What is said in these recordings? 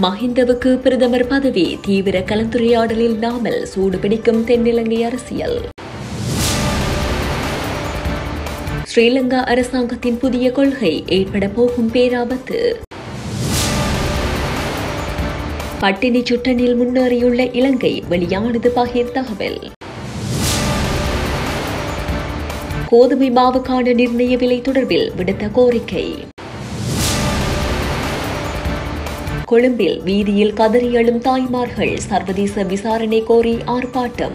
மஹிந்தவுக்கு பிரதமர் பதவி தீவிர கலந்துரையாடலில் இல்லாமல் சூடுபிடிக்கும் தென்னிலங்கை அரசியல் ஸ்ரீலங்கா அரசாங்கத்தின் புதிய கொள்கை ஏற்பட போகும் பேராபத்து பட்டினி சுட்டனில் முன்னேறியுள்ள இலங்கை வெளியானது பகிர் தகவல் கோதுமை மாவுக்கான நிர்ணய விலை தொடர்பில் விடுத்த கோரிக்கை கொழும்பில் வீதியில் கதறி எழும் தாய்மார்கள் சர்வதேச விசாரணை கோரி ஆர்ப்பாட்டம்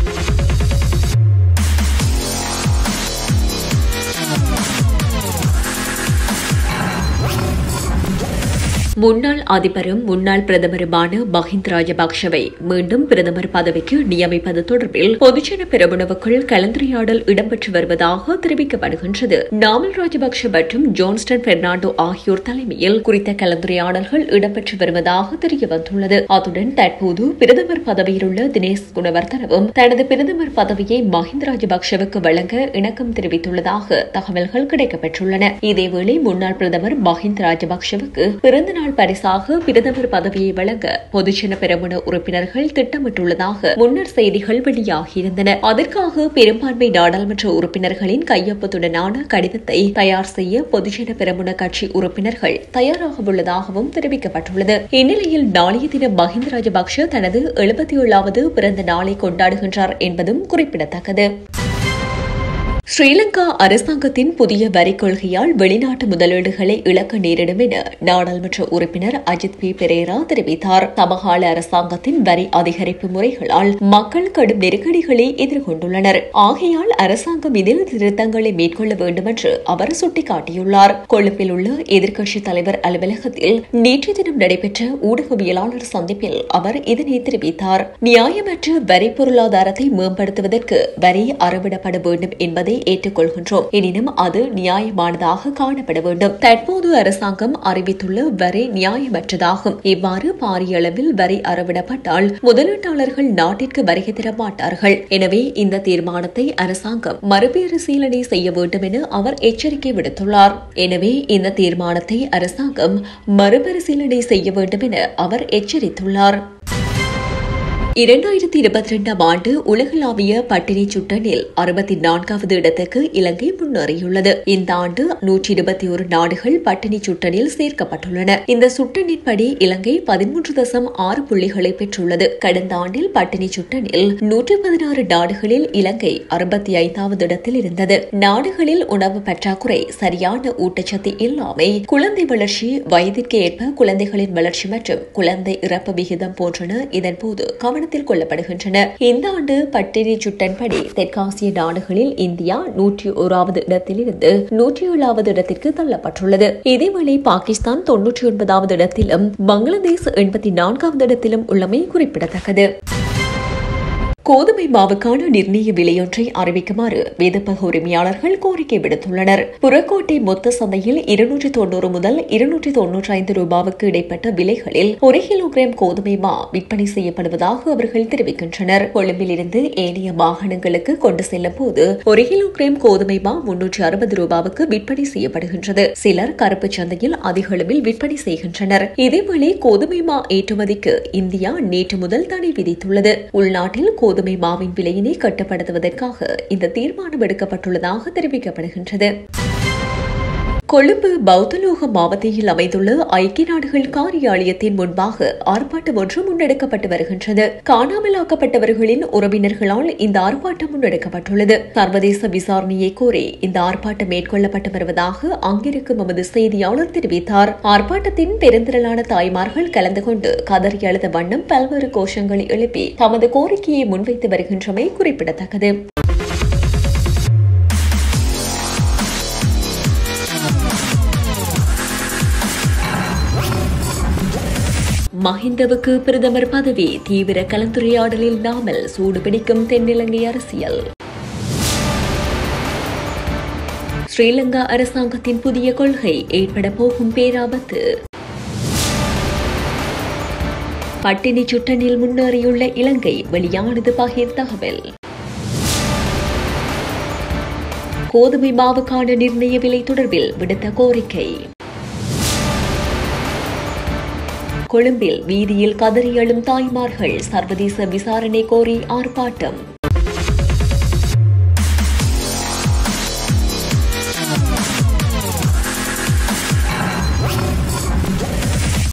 முன்னாள் அதிபரும் முன்னாள் பிரதமருமான மஹிந்த ராஜபக்ஷவை மீண்டும் பிரதமர் பதவிக்கு நியமிப்பது தொடர்பில் பொதுஜன பெருமுனவுக்குள் கலந்துரையாடல் இடம்பெற்று வருவதாக தெரிவிக்கப்படுகின்றது நாமல் ராஜபக்ஷ மற்றும் ஜோன்ஸ்டன் பெர்னாண்டோ ஆகியோர் தலைமையில் குறித்த கலந்துரையாடல்கள் இடம்பெற்று வருவதாக தெரியவந்துள்ளது அத்துடன் தற்போது பிரதமர் பதவியில் உள்ள தினேஷ் குணவர்தனவும் தனது பிரதமர் பதவியை மஹிந்த ராஜபக்ஷவுக்கு வழங்க இணக்கம் தெரிவித்துள்ளதாக தகவல்கள் கிடைக்கப்பெற்றுள்ளன இதேவேளை முன்னாள் பிரதமர் மஹிந்த ராஜபக்ஷவுக்கு பிறந்தநாள் பரிசாக பிரதமர் பதவியை வழங்க பொதுஜன பெரமுன உறுப்பினர்கள் திட்டமிட்டுள்ளதாக முன்னர் செய்திகள் வெளியாகியிருந்தன அதற்காக பெரும்பான்மை நாடாளுமன்ற உறுப்பினர்களின் கையொப்பத்துடனான கடிதத்தை தயார் செய்ய பொதுஜன பெரமுன கட்சி உறுப்பினர்கள் தயாராக உள்ளதாகவும் தெரிவிக்கப்பட்டுள்ளது இந்நிலையில் நாளைய தினம் மஹிந்த ராஜபக்ஷ தனது எழுபத்தி ஏழாவது பிறந்த நாளை கொண்டாடுகின்றார் என்பதும் குறிப்பிடத்தக்கது ஸ்ரீலங்கா அரசாங்கத்தின் புதிய வரிக் கொள்கையால் வெளிநாட்டு முதலீடுகளை இழக்க நேரிடும் என நாடாளுமன்ற உறுப்பினர் அஜித் பி பெரேரா தெரிவித்தார் சமகால அரசாங்கத்தின் வரி அதிகரிப்பு முறைகளால் மக்கள் கடும் நெருக்கடிகளை எதிர்கொண்டுள்ளனர் ஆகையால் அரசாங்கம் இதில் திருத்தங்களை மேற்கொள்ள வேண்டும் என்று அவர் சுட்டிக்காட்டியுள்ளார் கொழும்பில் உள்ள எதிர்க்கட்சித் தலைவர் அலுவலகத்தில் நேற்று தினம் நடைபெற்ற ஊடகவியலாளர் சந்திப்பில் அவர் இதனை தெரிவித்தார் நியாயமற்ற வரி பொருளாதாரத்தை மேம்படுத்துவதற்கு வரி அறவிடப்பட வேண்டும் என்பதை ஏற்றுக்கொள்கின்றோம் எனினும் அது நியாயமானதாக காணப்பட வேண்டும் தற்போது அரசாங்கம் அறிவித்துள்ள வரி நியாயமற்றதாகும் இவ்வாறு பாரிய அளவில் வரி அறவிடப்பட்டால் முதலீட்டாளர்கள் நாட்டிற்கு வருகை தர மாட்டார்கள் எனவே இந்த தீர்மானத்தை அரசாங்கம் மறுபரிசீலனை செய்ய வேண்டும் என அவர் எச்சரிக்கை விடுத்துள்ளார் எனவே இந்த தீர்மானத்தை அரசாங்கம் மறுபரிசீலனை செய்ய வேண்டும் என அவர் எச்சரித்துள்ளார் இரண்டாயிரத்தி இருபத்தி இரண்டாம் ஆண்டு உலகளாவிய பட்டினி சுட்டனில் அறுபத்தி நான்காவது இடத்துக்கு இலங்கை முன்னேறியுள்ளது இந்த ஆண்டு நூற்றி இருபத்தி ஒரு நாடுகள் பட்டினி சுட்டனில் சேர்க்கப்பட்டுள்ளன இந்த சுட்டனின்படி இலங்கை பதிமூன்று தசம் ஆறு புள்ளிகளை பெற்றுள்ளது கடந்த ஆண்டில் பட்டினி சுட்டனில் நூற்றி பதினாறு நாடுகளில் இலங்கை அறுபத்தி ஐந்தாவது இடத்தில் இருந்தது நாடுகளில் உணவு பற்றாக்குறை சரியான ஊட்டச்சத்து இல்லாமை குழந்தை வளர்ச்சி வயதிற்கு ஏற்ப குழந்தைகளின் வளர்ச்சி மற்றும் குழந்தை இறப்பு விகிதம் போன்றன இதன்போது கவனம் கவனத்தில் கொள்ளப்படுகின்றன இந்த ஆண்டு பட்டினி சுட்டன்படி தெற்காசிய நாடுகளில் இந்தியா நூற்றி ஓராவது இடத்திலிருந்து நூற்றி ஏழாவது இடத்திற்கு தள்ளப்பட்டுள்ளது இதேவேளை பாகிஸ்தான் தொன்னூற்றி ஒன்பதாவது இடத்திலும் பங்களாதேஷ் எண்பத்தி நான்காவது இடத்திலும் உள்ளமை குறிப்பிடத்தக்கது கோதுமை மாவுக்கான நிர்ணய விலையொன்றை அறிவிக்குமாறு வேதப்பக உரிமையாளர்கள் கோரிக்கை விடுத்துள்ளனர் புறக்கோட்டை மொத்த சந்தையில் இருநூற்றி தொன்னூறு முதல் இருநூற்றி தொன்னூற்றி ஐந்து ரூபாவுக்கு இடைப்பட்ட விலைகளில் ஒரு கிலோகிராம் கோதுமை மா விற்பனை செய்யப்படுவதாக அவர்கள் தெரிவிக்கின்றனர் கொழும்பில் இருந்து ஏனைய வாகனங்களுக்கு கொண்டு செல்லும் போது ஒரு கிலோகிராம் கோதுமை மா முன்னூற்றி அறுபது ரூபாவுக்கு விற்பனை செய்யப்படுகின்றது சிலர் கருப்பு சந்தையில் அதிக அளவில் விற்பனை செய்கின்றனர் இதேவேளை கோதுமை மா ஏற்றுமதிக்கு இந்தியா நேற்று முதல் தடை விதித்துள்ளது உள்நாட்டில் கோதுமை மாவின் விலையினை கட்டுப்படுத்துவதற்காக இந்த தீர்மானம் எடுக்கப்பட்டுள்ளதாக தெரிவிக்கப்படுகின்றது கொழும்பு பௌத்தலோக மாவட்டத்தில் அமைந்துள்ள ஐக்கிய நாடுகள் காரியாலயத்தின் முன்பாக ஆர்ப்பாட்டம் ஒன்று முன்னெடுக்கப்பட்டு வருகின்றது காணாமலாக்கப்பட்டவர்களின் உறவினர்களால் இந்த ஆர்ப்பாட்டம் முன்னெடுக்கப்பட்டுள்ளது சர்வதேச விசாரணையை கோரி இந்த ஆர்ப்பாட்டம் மேற்கொள்ளப்பட்டு வருவதாக அங்கிருக்கும் எமது செய்தியாளர் தெரிவித்தார் ஆர்ப்பாட்டத்தின் பெருந்திரளான தாய்மார்கள் கலந்து கொண்டு கதறி அழுத வண்ணம் பல்வேறு கோஷங்களை எழுப்பி தமது கோரிக்கையை முன்வைத்து வருகின்றமை குறிப்பிடத்தக்கது மஹிந்தவுக்கு பிரதமர் பதவி தீவிர கலந்துரையாடலில் இல்லாமல் சூடுபிடிக்கும் தென்னிலங்கை அரசியல் ஸ்ரீலங்கா அரசாங்கத்தின் புதிய கொள்கை ஏற்பட போகும் பேராபத்து பட்டினி சுட்டனில் முன்னேறியுள்ள இலங்கை வெளியானது பகிர் தகவல் கோதுமை மாவுக்கான நிர்ணய விலை தொடர்பில் விடுத்த கோரிக்கை கொழும்பில் வீதியில் கதறி எழும் தாய்மார்கள் சர்வதேச விசாரணை கோரி ஆர்ப்பாட்டம்